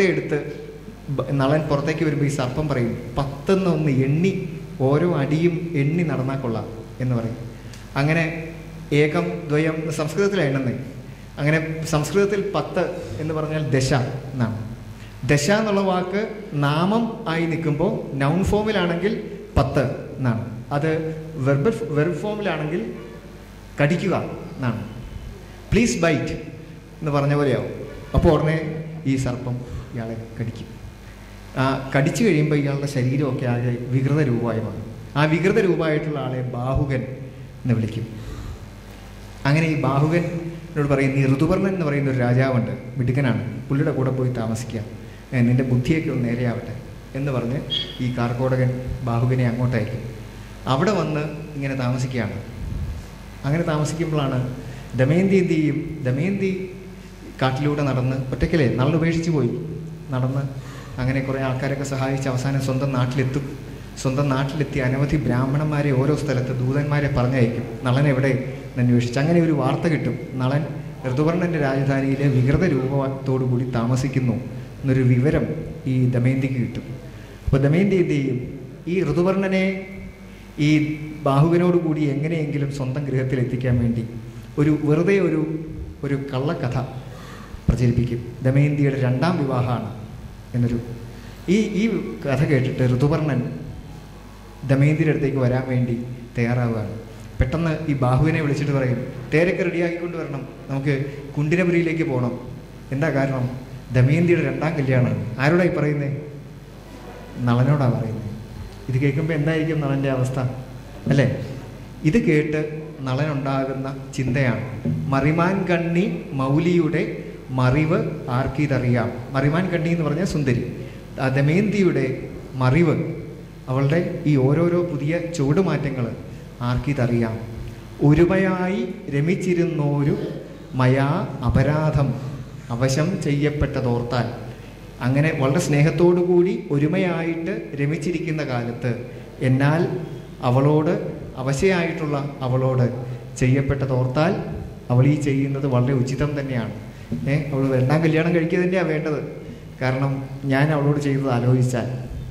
പത്ത് എടുത്ത് ബ- നളൻ പുറത്തേക്ക് വരുമ്പോൾ ഈ സർപ്പം പറയും പത്തെന്ന് ഒന്ന് എണ്ണി ഓരോ അടിയും എണ്ണി നടന്നാൽ കൊള്ളാം എന്ന് പറയും അങ്ങനെ ഏകം ദ്വയം സംസ്കൃതത്തിലാണ് എണ്ണുന്നത് അങ്ങനെ സംസ്കൃതത്തിൽ പത്ത് എന്ന് പറഞ്ഞാൽ ദശ എന്നാണ് ദശ എന്നുള്ള വാക്ക് നാമം ആയി നിൽക്കുമ്പോൾ നൗൺ ഫോമിലാണെങ്കിൽ പത്ത് എന്നാണ് അത് വെർബൽ വെർബ് ഫോമിലാണെങ്കിൽ കടിക്കുക എന്നാണ് പ്ലീസ് ബൈറ്റ് എന്ന് പറഞ്ഞ പോലെയാവും അപ്പോൾ ഉടനെ ഈ സർപ്പം ഇയാളെ കടിക്കും ആ കടിച്ചു കഴിയുമ്പോൾ ഇയാളുടെ ശരീരമൊക്കെ ആകെ വികൃത രൂപമായി മാറും ആ വികൃത രൂപമായിട്ടുള്ള ആളെ ബാഹുകൻ എന്ന് വിളിക്കും അങ്ങനെ ഈ ബാഹുകൻ എന്നോട് പറയും ഈ ഋതുപർണൻ എന്ന് പറയുന്ന ഒരു രാജാവുണ്ട് മിടുക്കനാണ് പുള്ളിയുടെ കൂടെ പോയി താമസിക്കുക ഏ, നിന്റെ ബുദ്ധിയൊക്കെ ഒന്ന് നേരെയാവട്ടെ എന്ന് പറഞ്ഞ് ഈ കാർക്കോടകൻ ബാഹുകനെ അങ്ങോട്ടയക്കും അവിടെ വന്ന് ഇങ്ങനെ താമസിക്കുകയാണ് അങ്ങനെ താമസിക്കുമ്പോഴാണ് ദമയന്തി എന്ത് ചെയ്യും ദമയന്തി കാട്ടിലൂടെ നടന്ന് ഒറ്റയ്ക്കല്ലേ നളൻ ഉപേക്ഷിച്ച് പോയി നടന്ന് അങ്ങനെ കുറേ ആൾക്കാരൊക്കെ സഹായിച്ച് അവസാനം സ്വന്തം നാട്ടിലെത്തും സ്വന്തം നാട്ടിലെത്തി അനവധി ബ്രാഹ്മണന്മാരെ ഓരോ സ്ഥലത്ത് ദൂതന്മാരെ പറഞ്ഞയക്കും നളൻ എവിടെ എന്ന് അന്വേഷിച്ച് അങ്ങനെ ഒരു വാർത്ത കിട്ടും നളൻ ഋതുവർണൻ്റെ രാജധാനിയിലെ വികൃത രൂപത്തോടു കൂടി താമസിക്കുന്നു എന്നൊരു വിവരം ഈ ദമയന്തിക്ക് കിട്ടും അപ്പോൾ ദമയന്തി എന്ത് ചെയ്യും ഈ ഋതുവർണനെ ഈ ബാഹുവിനോട് കൂടി എങ്ങനെയെങ്കിലും സ്വന്തം ഗൃഹത്തിൽ എത്തിക്കാൻ വേണ്ടി ഒരു വെറുതെ ഒരു ഒരു കള്ളക്കഥ പ്രചരിപ്പിക്കും ദമയന്തിയുടെ രണ്ടാം വിവാഹമാണ് എന്നൊരു ഈ ഈ കഥ കേട്ടിട്ട് ഋതുവർണൻ ദമയന്തിയുടെ അടുത്തേക്ക് വരാൻ വേണ്ടി തയ്യാറാവുകയാണ് പെട്ടെന്ന് ഈ ബാഹുവിനെ വിളിച്ചിട്ട് പറയും തേരൊക്കെ റെഡിയാക്കിക്കൊണ്ട് വരണം നമുക്ക് കുണ്ടിനപുരിയിലേക്ക് പോകണം എന്താ കാരണം ദമയന്തിയുടെ രണ്ടാം കല്യാണം ആരോടായി പറയുന്നത് നളനോടാ പറയുന്നത് ഇത് കേൾക്കുമ്പോൾ എന്തായിരിക്കും നളൻ്റെ അവസ്ഥ അല്ലേ ഇത് കേട്ട് നളനുണ്ടാകുന്ന ചിന്തയാണ് മറിമാൻ കണ്ണി മൗലിയുടെ മറിവ് ആർക്കിതറിയാം മറിമാൻ കണ്ണി എന്ന് പറഞ്ഞാൽ സുന്ദരി ആ ദമയന്തിയുടെ മറിവ് അവളുടെ ഈ ഓരോരോ പുതിയ ചുവടുമാറ്റങ്ങൾ ആർക്കിതറിയാം ഒരുമയായി രമിച്ചിരുന്നോരു മയാ അപരാധം അവശം ചെയ്യപ്പെട്ടതോർത്താൽ അങ്ങനെ വളരെ സ്നേഹത്തോടു കൂടി ഒരുമയായിട്ട് രമിച്ചിരിക്കുന്ന കാലത്ത് എന്നാൽ അവളോട് അവശയായിട്ടുള്ള അവളോട് ചെയ്യപ്പെട്ടതോർത്താൽ അവൾ ഈ ചെയ്യുന്നത് വളരെ ഉചിതം തന്നെയാണ് ഏ അവൾ രണ്ടാം കല്യാണം കഴിക്കുക തന്നെയാണ് വേണ്ടത് കാരണം ഞാൻ അവളോട് ചെയ്തത് ആലോചിച്ചാൽ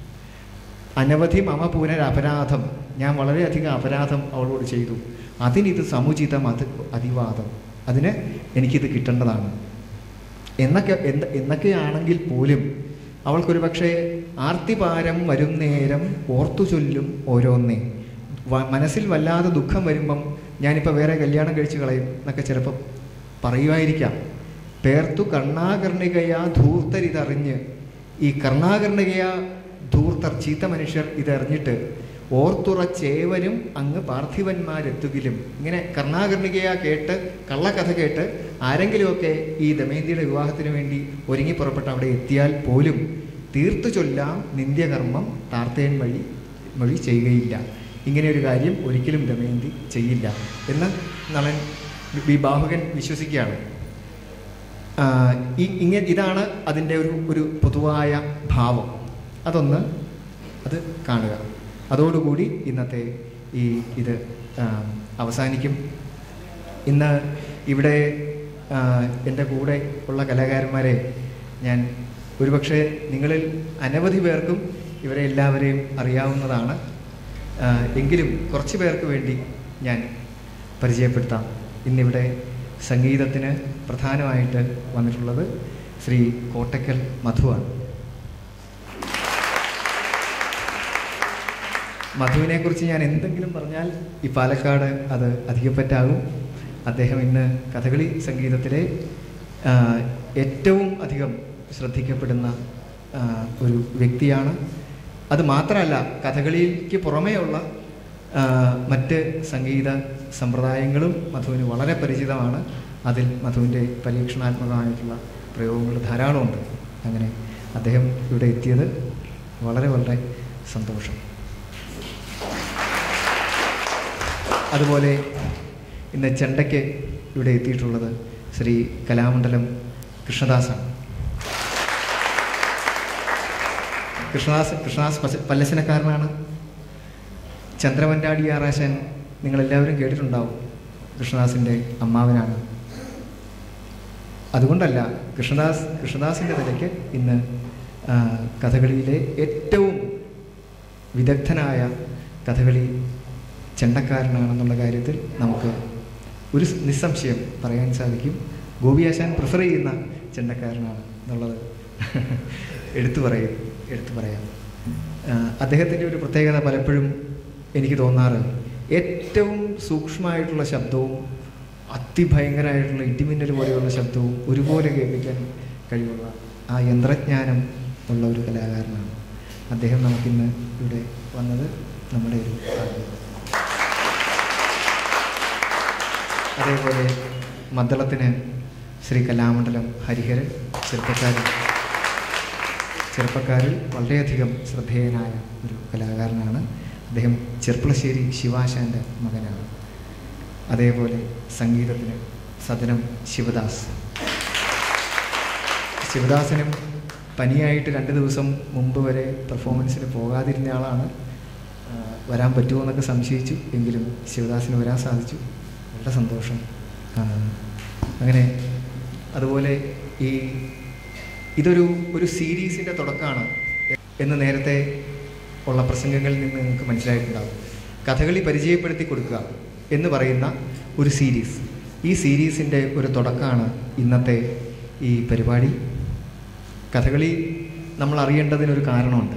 അനവധി മമ പുനരപരാധം ഞാൻ വളരെയധികം അപരാധം അവളോട് ചെയ്തു അതിനിത് സമുചിതം അത് അതിവാദം അതിന് എനിക്കിത് കിട്ടേണ്ടതാണ് എന്നൊക്കെ എന്ത എന്നൊക്കെയാണെങ്കിൽ പോലും അവൾക്കൊരു പക്ഷേ ആർത്തിപാരം വരും നേരം ഓർത്തു ചൊല്ലും ഓരോന്നേ വ- മനസ്സിൽ വല്ലാതെ ദുഃഖം വരുമ്പം ഞാനിപ്പോൾ വേറെ കല്യാണം കഴിച്ച് കളയും എന്നൊക്കെ ചിലപ്പോൾ പറയുമായിരിക്കാം പേർത്തു കർണാകർണികയാ ധൂർത്തരിതറിഞ്ഞ് ഈ കർണാകർണികയാ ധൂർത്തർ ചീത്ത മനുഷ്യർ ഇതറിഞ്ഞിട്ട് ഓർത്തുറച്ചേവരും അങ്ങ് പാർത്ഥിവന്മാരെത്തുകിലും ഇങ്ങനെ കർണാകർണികയാ കേട്ട് കള്ളക്കഥ കേട്ട് ആരെങ്കിലുമൊക്കെ ഈ ദമയന്തിയുടെ വിവാഹത്തിന് വേണ്ടി ഒരുങ്ങി പുറപ്പെട്ട് അവിടെ എത്തിയാൽ പോലും തീർത്തു ചൊല്ലാം നിന്ദ്യകർമ്മം താർത്തേൻ വഴി വഴി ചെയ്യുകയില്ല ഇങ്ങനെ ഒരു കാര്യം ഒരിക്കലും ദമയന്തി ചെയ്യില്ല എന്ന് നളൻ ഈ ബാഹുകൻ വിശ്വസിക്കുകയാണ് ആ, ഈ- ഇങ്ങനെ ഇതാണ് അതിൻ്റെ ഒരു ഒരു പൊതുവായ ഭാവം അതൊന്ന് അത് കാണുക അതോടുകൂടി ഇന്നത്തെ ഈ ഇത് ആ, അവസാനിക്കും ഇന്ന് ഇവിടെ ആ, എൻ്റെ കൂടെ ഉള്ള കലാകാരന്മാരെ ഞാൻ ഒരുപക്ഷെ നിങ്ങളിൽ അനവധി പേർക്കും ഇവരെ എല്ലാവരെയും അറിയാവുന്നതാണ് ആ, എങ്കിലും കുറച്ച് പേർക്ക് വേണ്ടി ഞാൻ പരിചയപ്പെടുത്താം ഇന്നിവിടെ സംഗീതത്തിന് പ്രധാനമായിട്ട് വന്നിട്ടുള്ളത് ശ്രീ കോട്ടക്കൽ മധുവാണ് മധുവിനെ കുറിച്ച് ഞാൻ എന്തെങ്കിലും പറഞ്ഞാൽ ഈ പാലക്കാട് അത് അധികപ്പറ്റാകും അദ്ദേഹം ഇന്ന് കഥകളി സംഗീതത്തിലെ ആ, ഏറ്റവും അധികം ശ്രദ്ധിക്കപ്പെടുന്ന ആ, ഒരു വ്യക്തിയാണ് അത് മാത്രമല്ല കഥകളിക്ക് പുറമേയുള്ള ആ, മറ്റ് സംഗീത സമ്പ്രദായങ്ങളും മധുവിന് വളരെ പരിചിതമാണ് അതിൽ മധുവിൻ്റെ പരീക്ഷണാത്മകമായിട്ടുള്ള പ്രയോഗങ്ങൾ ധാരാളമുണ്ട് അങ്ങനെ അദ്ദേഹം ഇവിടെ എത്തിയത് വളരെ വളരെ സന്തോഷം അതുപോലെ ഇന്ന് ചെണ്ടയ്ക്ക് ഇവിടെ എത്തിയിട്ടുള്ളത് ശ്രീ കലാമണ്ഡലം കൃഷ്ണദാസാണ് കൃഷ്ണദാസ് കൃഷ്ണദാസ് പച്ച- പല്ലശനക്കാരനാണ് ചന്ദ്രവൻഡാടി ആറാശൻ നിങ്ങളെല്ലാവരും കേട്ടിട്ടുണ്ടാവും കൃഷ്ണദാസിൻ്റെ അമ്മാവനാണ് അതുകൊണ്ടല്ല കൃഷ്ണദാസ് കൃഷ്ണദാസിൻ്റെ നിലയ്ക്ക് ഇന്ന് ആ, കഥകളിയിലെ ഏറ്റവും വിദഗ്ധനായ കഥകളി ചെണ്ടക്കാരനാണെന്നുള്ള കാര്യത്തിൽ നമുക്ക് ഒരു സ് നിസ്സംശയം പറയാൻ സാധിക്കും ഗോപിയാശാൻ പ്രിഫർ ചെയ്യുന്ന ചെണ്ടക്കാരനാണ് എന്നുള്ളത് എടുത്തു പറയും എടുത്തു പറയാം അദ്ദേഹത്തിൻ്റെ ഒരു പ്രത്യേകത പലപ്പോഴും എനിക്ക് തോന്നാറ് ഏറ്റവും സൂക്ഷ്മമായിട്ടുള്ള ശബ്ദവും അതിഭയങ്കരമായിട്ടുള്ള ഇടിമിന്നൽ പോലെയുള്ള ശബ്ദവും ഒരുപോലെ കേൾപ്പിക്കാൻ കഴിവുള്ള ആ യന്ത്രജ്ഞാനം ഉള്ള ഒരു കലാകാരനാണ് അദ്ദേഹം നമുക്കിന്ന് ഇവിടെ വന്നത് നമ്മുടെ ഒരു ഭാഗ്യം അതേപോലെ മദ്ദളത്തിന് ശ്രീ കലാമണ്ഡലം ഹരിഹരൻ ചെറുപ്പക്കാരൻ ചെറുപ്പക്കാരിൽ വളരെയധികം ശ്രദ്ധേയനായ ഒരു കലാകാരനാണ് അദ്ദേഹം ചെർപ്പളശ്ശേരി ശിവാശാൻ്റെ മകനാണ് അതേപോലെ സംഗീതത്തിന് സദനം ശിവദാസ് ശിവദാസനും പനിയായിട്ട് രണ്ട് ദിവസം മുമ്പ് വരെ പെർഫോമൻസിന് പോകാതിരുന്ന ആളാണ് ആ, വരാൻ പറ്റുമോ എന്നൊക്കെ സംശയിച്ചു എങ്കിലും ശിവദാസിന് വരാൻ സാധിച്ചു വളരെ സന്തോഷം ആ, അങ്ങനെ അതുപോലെ ഈ ഇതൊരു ഒരു സീരീസിൻ്റെ തുടക്കമാണ് എന്ന് നേരത്തെ ഉള്ള പ്രസംഗങ്ങളിൽ നിന്ന് നിങ്ങൾക്ക് മനസ്സിലായിട്ടുണ്ടാകും കഥകളി പരിചയപ്പെടുത്തി കൊടുക്കുക എന്ന് പറയുന്ന ഒരു സീരീസ് ഈ സീരീസിൻ്റെ ഒരു തുടക്കമാണ് ഇന്നത്തെ ഈ പരിപാടി കഥകളി നമ്മൾ അറിയേണ്ടതിനൊരു കാരണമുണ്ട്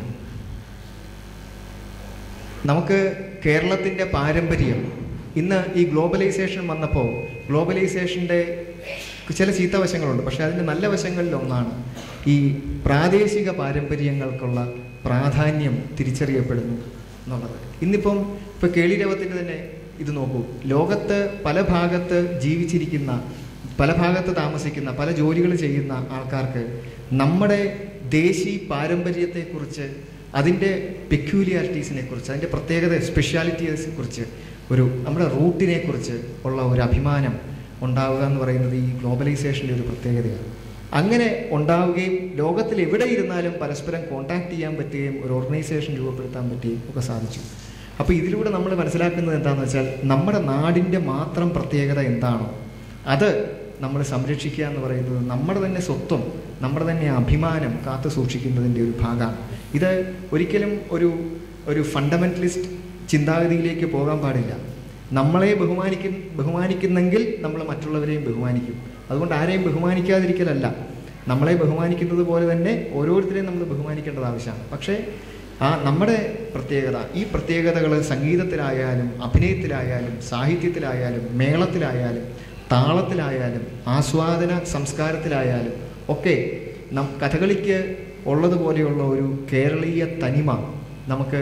നമുക്ക് കേരളത്തിൻ്റെ പാരമ്പര്യം ഇന്ന് ഈ ഗ്ലോബലൈസേഷൻ വന്നപ്പോൾ ഗ്ലോബലൈസേഷൻ്റെ ചില ചീത്ത വശങ്ങളുണ്ട് പക്ഷേ അതിൻ്റെ നല്ല വശങ്ങളിൽ ഒന്നാണ് ഈ പ്രാദേശിക പാരമ്പര്യങ്ങൾക്കുള്ള പ്രാധാന്യം തിരിച്ചറിയപ്പെടുന്നു എന്നുള്ളത് ഇന്നിപ്പം ഇപ്പോൾ കേളിരവത്തിൻ്റെ തന്നെ ഇത് നോക്കൂ ലോകത്ത് പല ഭാഗത്ത് ജീവിച്ചിരിക്കുന്ന പല ഭാഗത്ത് താമസിക്കുന്ന പല ജോലികൾ ചെയ്യുന്ന ആൾക്കാർക്ക് നമ്മുടെ ദേശീ പാരമ്പര്യത്തെക്കുറിച്ച് അതിൻ്റെ പെക്യൂലിയാരിറ്റീസിനെ കുറിച്ച് അതിൻ്റെ പ്രത്യേകത സ്പെഷ്യാലിറ്റീസിനെ കുറിച്ച് ഒരു നമ്മുടെ റൂട്ടിനെ കുറിച്ച് ഉള്ള ഒരു അഭിമാനം ഉണ്ടാവുക എന്ന് പറയുന്നത് ഈ ഗ്ലോബലൈസേഷൻ്റെ ഒരു പ്രത്യേകതയാണ് അങ്ങനെ ഉണ്ടാവുകയും ലോകത്തിൽ എവിടെ ഇരുന്നാലും പരസ്പരം കോണ്ടാക്ട് ചെയ്യാൻ പറ്റുകയും ഒരു ഓർഗനൈസേഷൻ രൂപപ്പെടുത്താൻ പറ്റുകയും ഒക്കെ സാധിച്ചു അപ്പോൾ ഇതിലൂടെ നമ്മൾ മനസ്സിലാക്കുന്നത് എന്താണെന്ന് വെച്ചാൽ നമ്മുടെ നാടിൻ്റെ മാത്രം പ്രത്യേകത എന്താണോ അത് നമ്മൾ സംരക്ഷിക്കുക എന്ന് പറയുന്നത് നമ്മുടെ തന്നെ സ്വത്വം നമ്മുടെ തന്നെ അഭിമാനം കാത്തു സൂക്ഷിക്കുന്നതിൻ്റെ ഒരു ഭാഗമാണ് ഇത് ഒരിക്കലും ഒരു ഒരു ഫണ്ടമെൻ്റലിസ്റ്റ് ചിന്താഗതിയിലേക്ക് പോകാൻ പാടില്ല നമ്മളെ ബഹുമാനിക്കും ബഹുമാനിക്കുന്നെങ്കിൽ നമ്മൾ മറ്റുള്ളവരെയും ബഹുമാനിക്കും അതുകൊണ്ട് ആരെയും ബഹുമാനിക്കാതിരിക്കലല്ല നമ്മളെ ബഹുമാനിക്കുന്നത് പോലെ തന്നെ ഓരോരുത്തരെയും നമ്മൾ ബഹുമാനിക്കേണ്ടത് ആവശ്യമാണ് പക്ഷേ ആ നമ്മുടെ പ്രത്യേകത ഈ പ്രത്യേകതകൾ സംഗീതത്തിലായാലും അഭിനയത്തിലായാലും സാഹിത്യത്തിലായാലും മേളത്തിലായാലും താളത്തിലായാലും ആസ്വാദന സംസ്കാരത്തിലായാലും ഒക്കെ നം കഥകളിക്ക് ഉള്ളതുപോലെയുള്ള ഒരു കേരളീയ തനിമ നമുക്ക്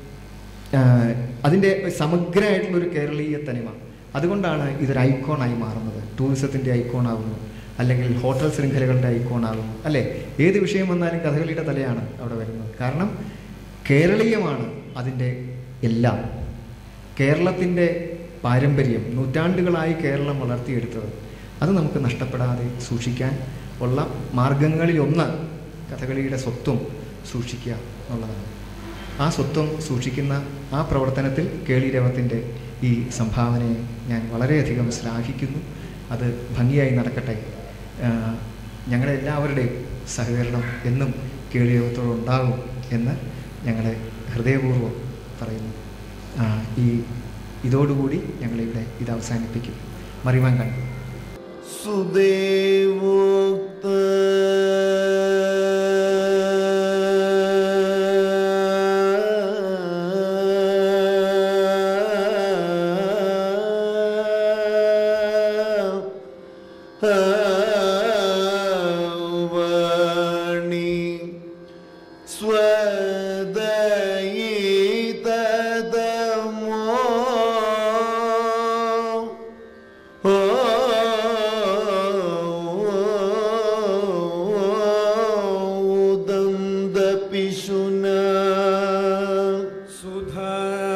ആഹ്, അതിൻ്റെ സമഗ്രമായിട്ടുള്ള ഒരു കേരളീയ തനിമ അതുകൊണ്ടാണ് ഇതൊരു ഐക്കോണായി മാറുന്നത് ടൂറിസത്തിൻ്റെ ഐക്കോണാകുന്നു അല്ലെങ്കിൽ ഹോട്ടൽ ശൃംഖലകളുടെ ഐക്കോണാകുന്നു അല്ലേ ഏത് വിഷയം വന്നാലും കഥകളിയുടെ തലയാണ് അവിടെ വരുന്നത് കാരണം കേരളീയമാണ് അതിൻ്റെ എല്ലാം കേരളത്തിൻ്റെ പാരമ്പര്യം നൂറ്റാണ്ടുകളായി കേരളം വളർത്തിയെടുത്തത് അത് നമുക്ക് നഷ്ടപ്പെടാതെ സൂക്ഷിക്കാൻ ഉള്ള മാർഗങ്ങളിലൊന്ന് കഥകളിയുടെ സ്വത്വം സൂക്ഷിക്കുക എന്നുള്ളതാണ് ആ സ്വത്വം സൂക്ഷിക്കുന്ന ആ പ്രവർത്തനത്തിൽ കേളിരവത്തിൻ്റെ ഈ സംഭാവനയെ ഞാൻ വളരെയധികം ശ്ലാഘിക്കുന്നു അത് ഭംഗിയായി നടക്കട്ടെ ആഹ് ഞങ്ങളുടെ എല്ലാവരുടെയും സഹകരണം എന്നും കേളിരവത്തോട് ഉണ്ടാകും എന്ന് ഞങ്ങളെ ഹൃദയപൂർവ്വം പറയുന്നു ആഹ് ഈ ഇതോടുകൂടി ഞങ്ങളിവിടെ ഇത് അവസാനിപ്പിക്കും മറിവാൻ കണ്ടു സുദേവോക്ത വാണി സ്വദയിതമോ ഉദന്തപിശുന സുധാ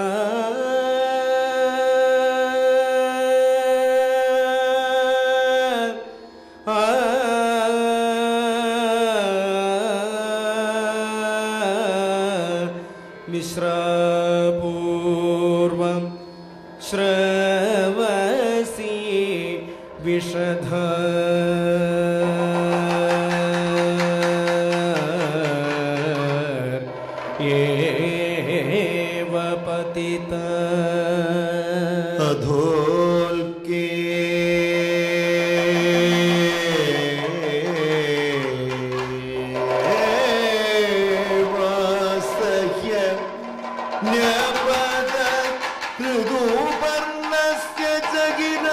മിശ്രപൂർവം ശ്രവസി വിഷധ അധോൽക്കേ വാസഹ്യ ന്യപദ ഋതുപർണസ്യ ജഗിന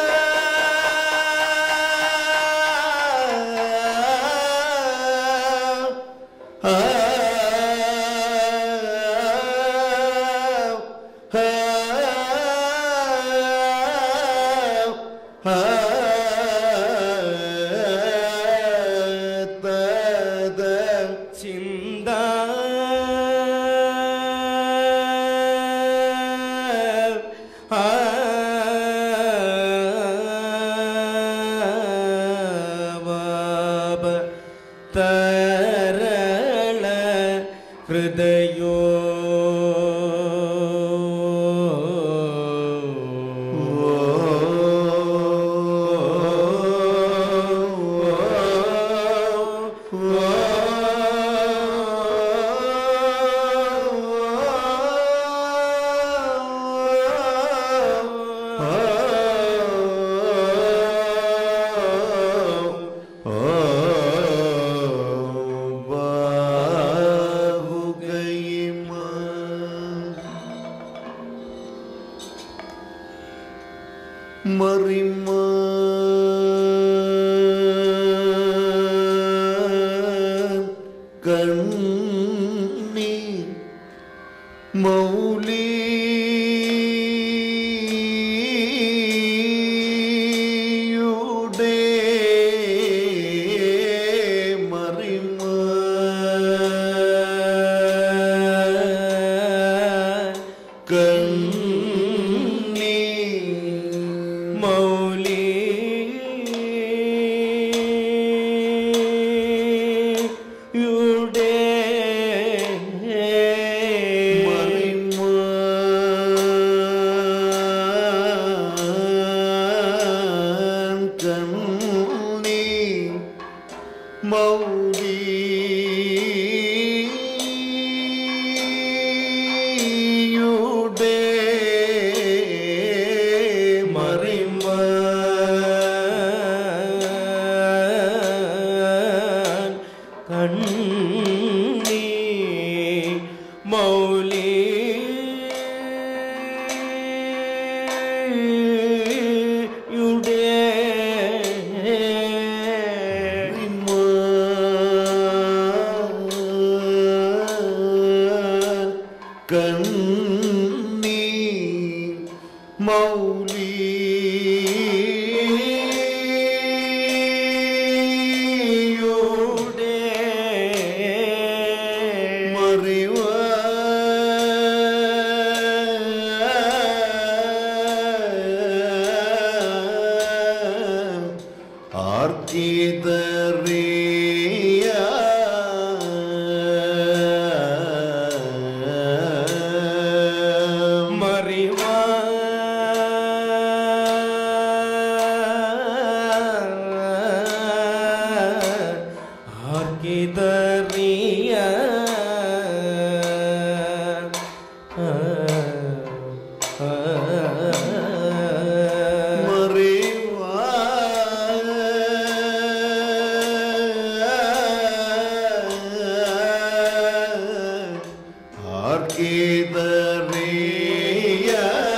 ആ ചിന്ത തരള ഹൃദയോ മറിമ കണ്ണി മൗലിയുടെ മറിമ കണ്ണി മൗലി യുടെ മറിമ കണ്ണി മൗലിയുടെ മറിമ കണ്ണി മൗലി യുടെ കണ്ണി മൗലി യുടെ മറിവ ആർക്കിതറിയ മറിവ ആർക്കിതറിയ മറിവ ആർക്കിതറിയ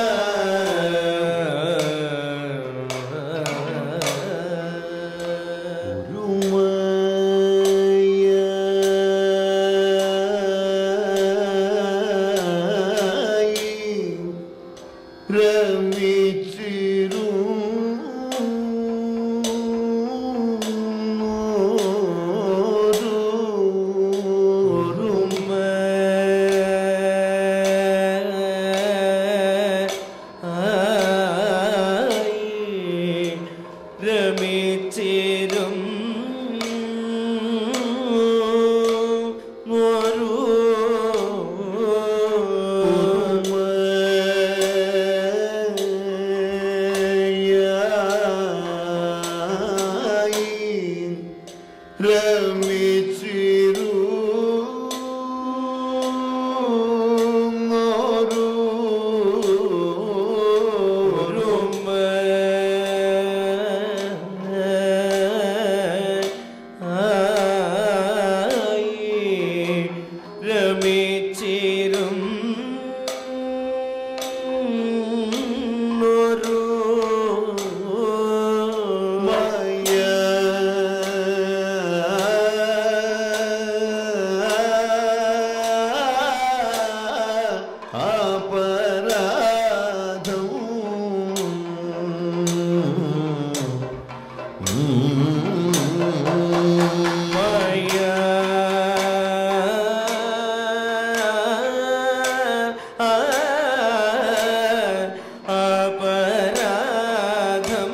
രമിച്ചിരും രമിച്ചിരു ഒരു മയ അപരാധം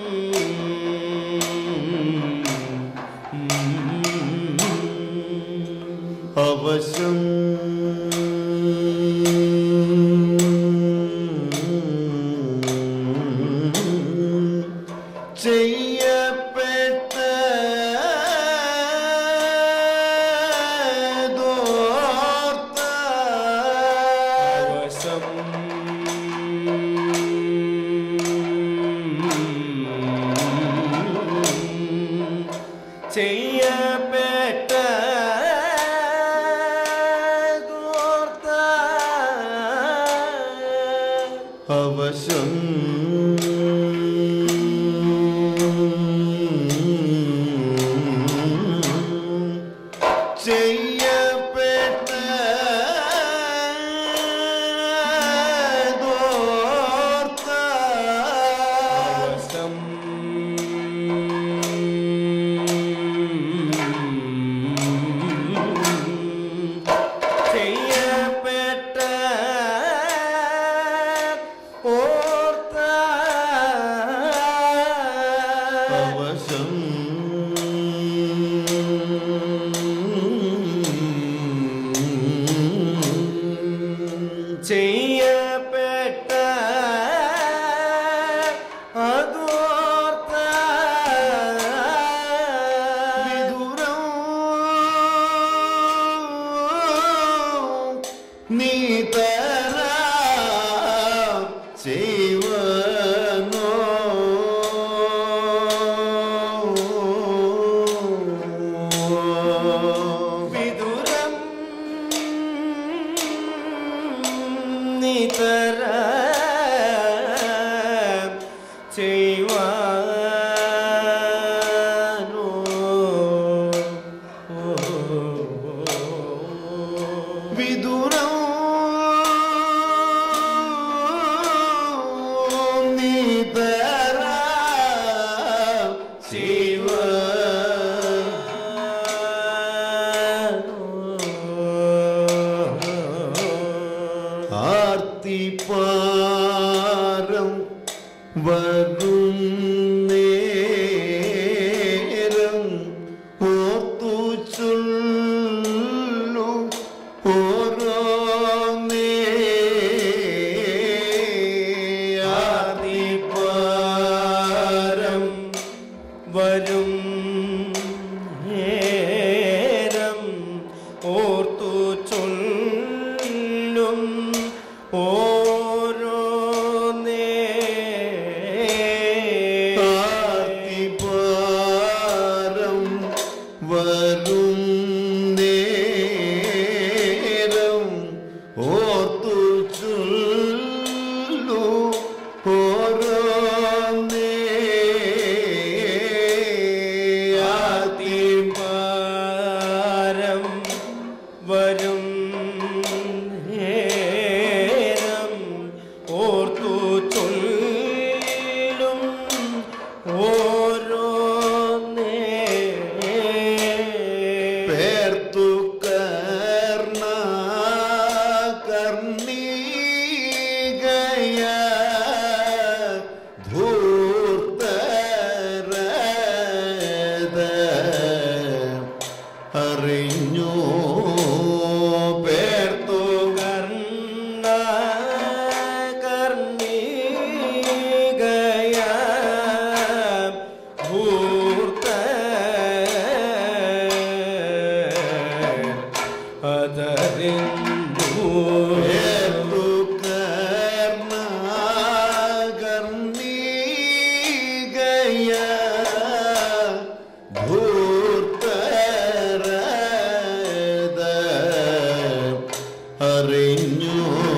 അവശം ചെയ്യപ്പെട്ട വശം ചെയ്യപ്പെട്ട അവശം ചെയ്യപ്പെട്ട വശം ചെയ്യപ്പെട്ട ഓർത്ത അവശം ചെയ്യപ്പെട്ട അതോർത്ത വിദുരം നീ തര ചെയ്വനോ വിദുരം നിതര ചെയ്വാനോ വിദുരം നീ തര ആർത്തിപ്പാരം വരും നേരം ഓർത്തു ചൊല്ലു ഓരോ ആദിപാരം വരും നേരം ഓർത്തു ചൊല്ലും ഓരോ ആർത്തിപ്പാരം വരും നേരം ഓർത്തു ചൊല്ലു ഓരോ ആദിപാരം വരും നേരം ഓർത്തു ചൊല്ലും ഓരോ പേർത്തു കർണ കർണീകയ ധൂർത്തരത അറിഞ്ഞു പേർത്തു കർണ കർണീകയ ഭൂർത്ത അതറിഞ്ഞു പേർത്തു കർണ കർണീകയ ധൂർത്തരത അറിഞ്ഞു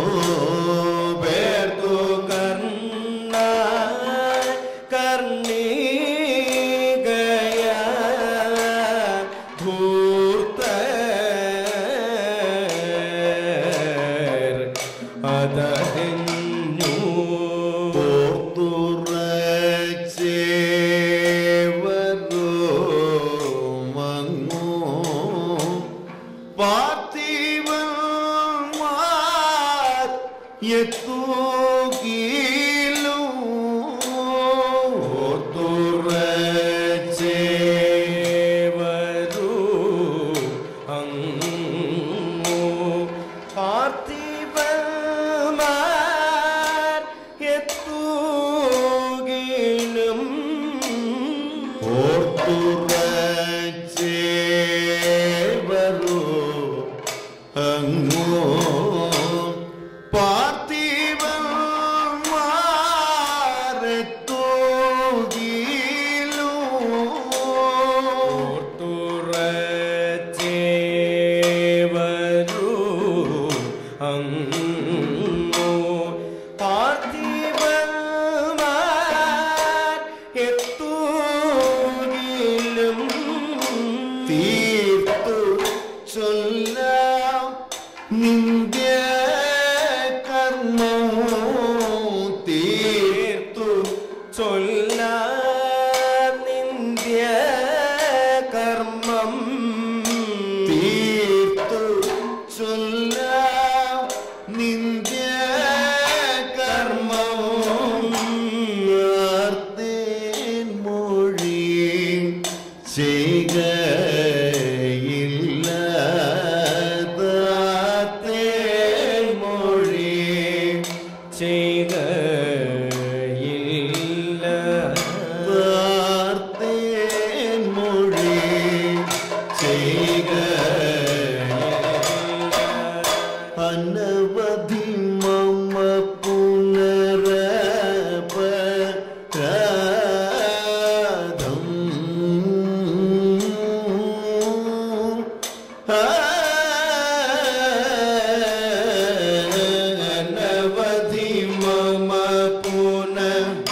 പേർത്തു കർണ കർണീകയ ഭൂർത്ത അതറിഞ്ഞു ഓർത്തുറച്ചേ തീർത്തു ചൊല്ലാം നിന്ദ്യ കർമ്മം തീർത്തു ചൊല്ല നിന്ദ്യ കർമ്മം തീർത്തു ചൊല്ലാം നിന്ദ്യ കർമ്മം ആർത്തേൻ മൊഴി ചെയ്യുകയില്ല താത്തേൻ മൊഴി ചെയ്തയില്ല താത്തേൻ മൊഴി ചെയ്യുക അനവധി മമ പുനരപരാധം അനവധി മമ പുനഃ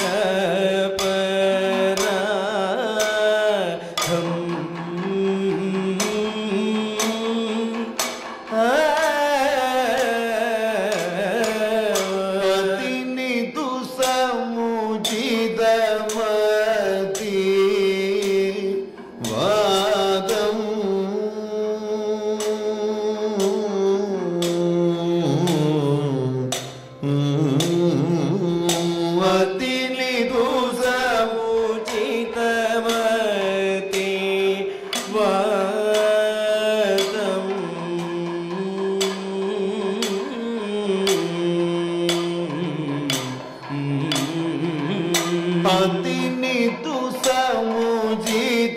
അതിനിതു സമുചിതമതി വാദം അതിനിതു സമുചിതമതി വാദം അതിനിതു സമുചിതമതി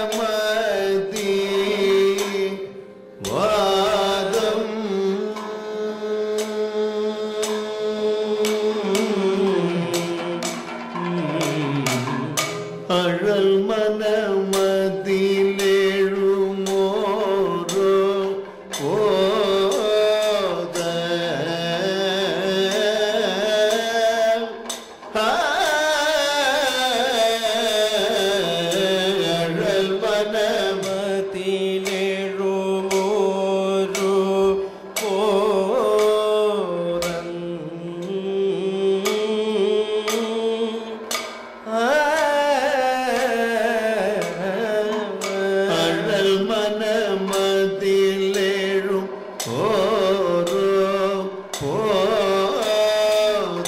വാദം അഴൽ മനമതിലേഴുമോരോ ഓത അഴൽ മനമ മതിലേഴുമോരു പോരൻ അഴൽ മനമതിലേഴും ഓരോ പോത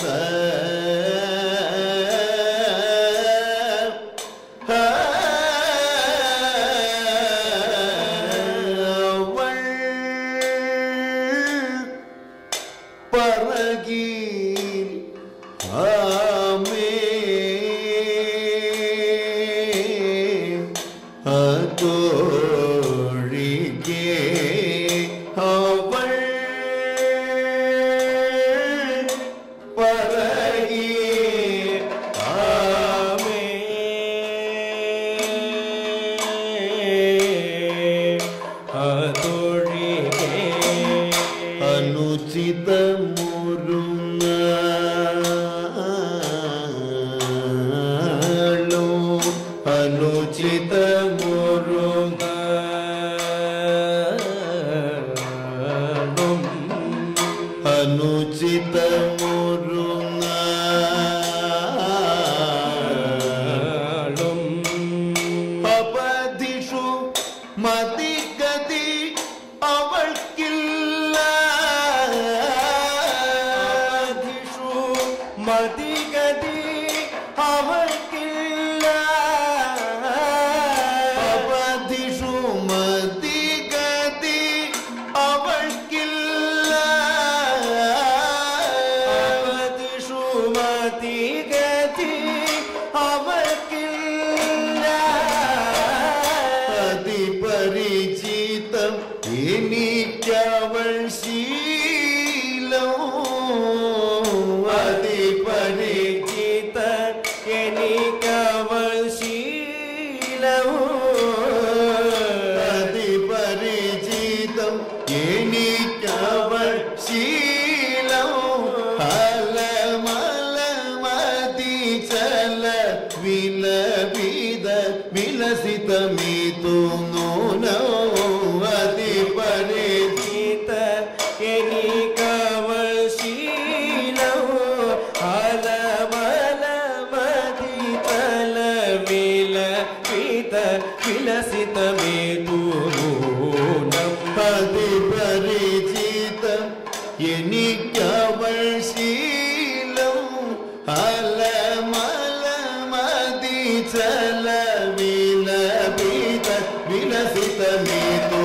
അവൾ പറകീൽ ആമേ അതൊഴികെ അവൾ പറകീൽ ആമേ അനുചിതമുരുങ്ങ അനുചിതമുരുങ്ങ അനുചിതമുരുങ്ങ അപതിഷു മതിഗതി അവൾക്കില്ല മതിഗതി അവൾക്കില്ല വിലസിതമീതു നൂനോ അതിപരിചി ഗീത എനിക്കവൾ ശീലം അലമലമതി തലവില വിത വിലസിതമേതു നൂനം അതിപരിചിതം എനിക്കവൾ ശീലം അലമലമതി ചല വിലപിത വിലസിതമീതു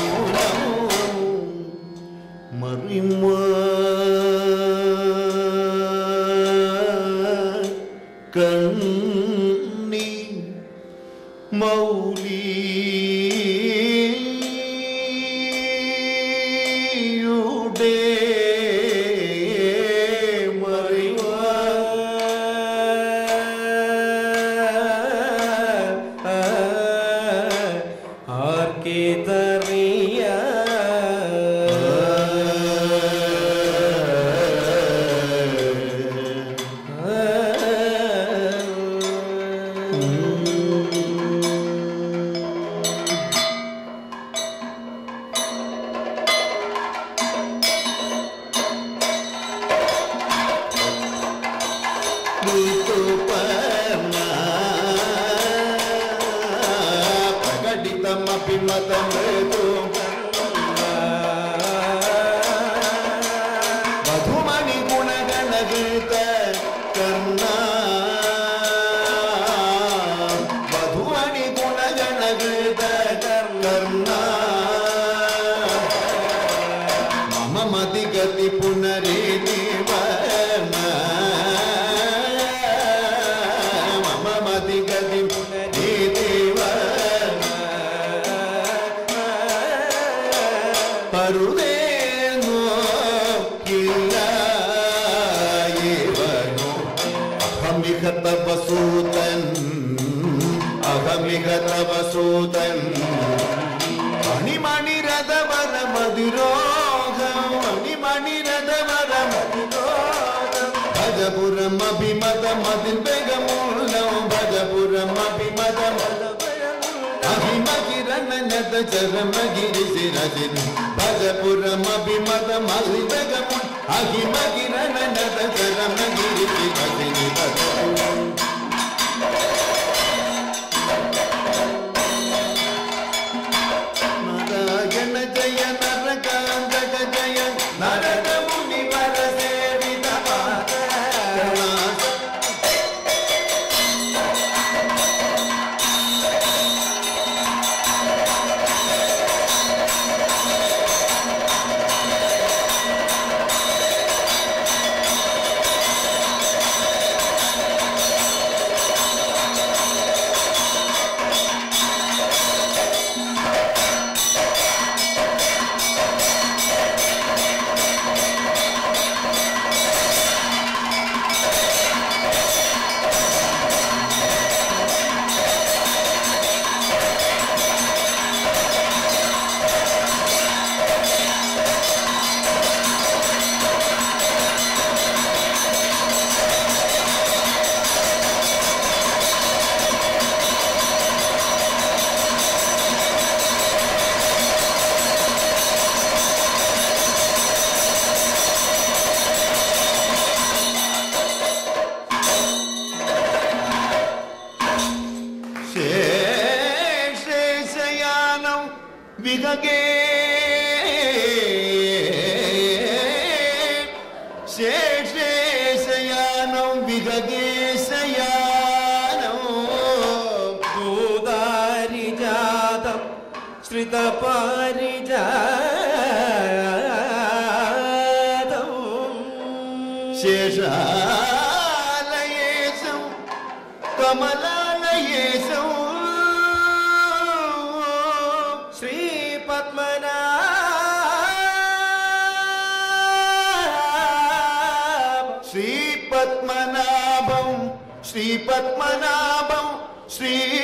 മറിമ കണ്ണി മൗലിയുടെ മറിവ ആർക്കേതറിയ ప్రకటితమపి మతమృదు మధుమణి గుణగణగీత కర్ణ మధుమణి గుణగణగీత కర్ణ మమ మతి గతి పునరేతి వర్ణ మమ మతి గతి పునరేతి వర్ణ പരുവേനോ കില്ലായേവനോ അഹമിക തവ സൂതൻ അഹമിക തവ സൂതൻ മണിമണി രഥവര മധുരോഹം മണിമണി രഥവര മധുരോഹം ഭജപുരം അഭിമത മതിൽ വേഗമുള്ളം ഭജപുരം അഭിമത അഭിമകിരണനത ചരമഗിരി ശിരസിന് ഭജപുരം അഭിമത മതിൽ അഹിമകിരണനത ചരമഗിരി ശിരസിന് ഭജപുരം നാരായണ ജയ നരകാന്തക ജയ നരക മുനിവര സേവിത ശേഷയാനം വിഹഗേ ശേഷേശയാനം വിഹഗേശയാനം ഭൂതാരിജാതം ശ്രിതപാരിജാതം ശേഷാലയേശം കമലാലയേശം ശ്രീപത്മനാഭ ശ്രീപത്മനാഭം ശ്രീപത്മനാഭം ശ്രീ